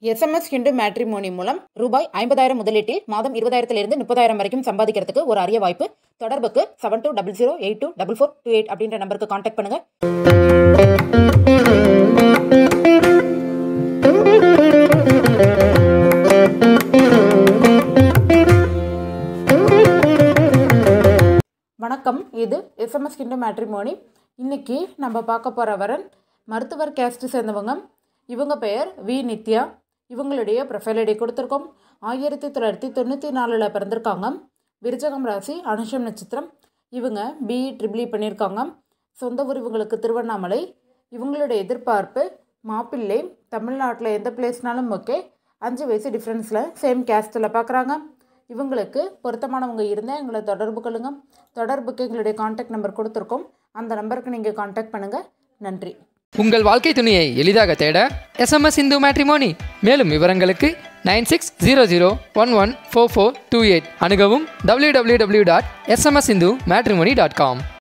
SMS Hindu matrimony மூலம் ரூபாய் ஐம்பதாயிரம் முதலீட்டில் மாதம் இருபதாயிரத்திலிருந்து முப்பதாயிரம் வரைக்கும் சம்பாதிக்கிறதுக்கு ஒரு அரிய வாய்ப்பு தொடர்புக்கு seven two double zero eight two double four two eight அப்படின்ற நம்பருக்கு காண்டாக்ட் பண்ணுங்க வணக்கம் இது எஸ்எம்எஸ் ஹிண்டு மேட்ரிமோனி இன்னைக்கு நம்ம பார்க்க போகிற வரன் மருத்துவர் கேஸ்ட் சேர்ந்தவங்க இவங்க பெயர் வி நித்யா இவங்களுடைய ப்ரொஃபைல் ஐடி கொடுத்துருக்கோம் ஆயிரத்தி தொள்ளாயிரத்தி தொண்ணூற்றி நாலில் பிறந்திருக்காங்க விருச்சகம் ராசி அனுஷம் நட்சத்திரம் இவங்க பிஇ ட்ரிபிளி பண்ணியிருக்காங்க சொந்த ஊர் இவங்களுக்கு திருவண்ணாமலை இவங்களுடைய எதிர்பார்ப்பு மாப்பிள்ளை தமிழ்நாட்டில் எந்த பிளேஸ்னாலும் ஓகே அஞ்சு வயசு டிஃப்ரென்ஸில் சேம் கேஸ்ட்டில் பார்க்குறாங்க இவங்களுக்கு பொருத்தமானவங்க இருந்தால் எங்களை தொடர்பு கொள்ளுங்க தொடர்புக்கு எங்களுடைய காண்டாக்ட் நம்பர் கொடுத்துருக்கோம் அந்த நம்பருக்கு நீங்கள் காண்டாக்ட் பண்ணுங்கள் நன்றி உங்கள் வாழ்க்கை துணையை எளிதாக தேட எஸ்எம்எஸ் இந்து மேட்ரிமோனி மேலும் விவரங்களுக்கு nine six zero zero one one four four two eight அணுகவும் W W W dot SMS Hindu matrimony dot com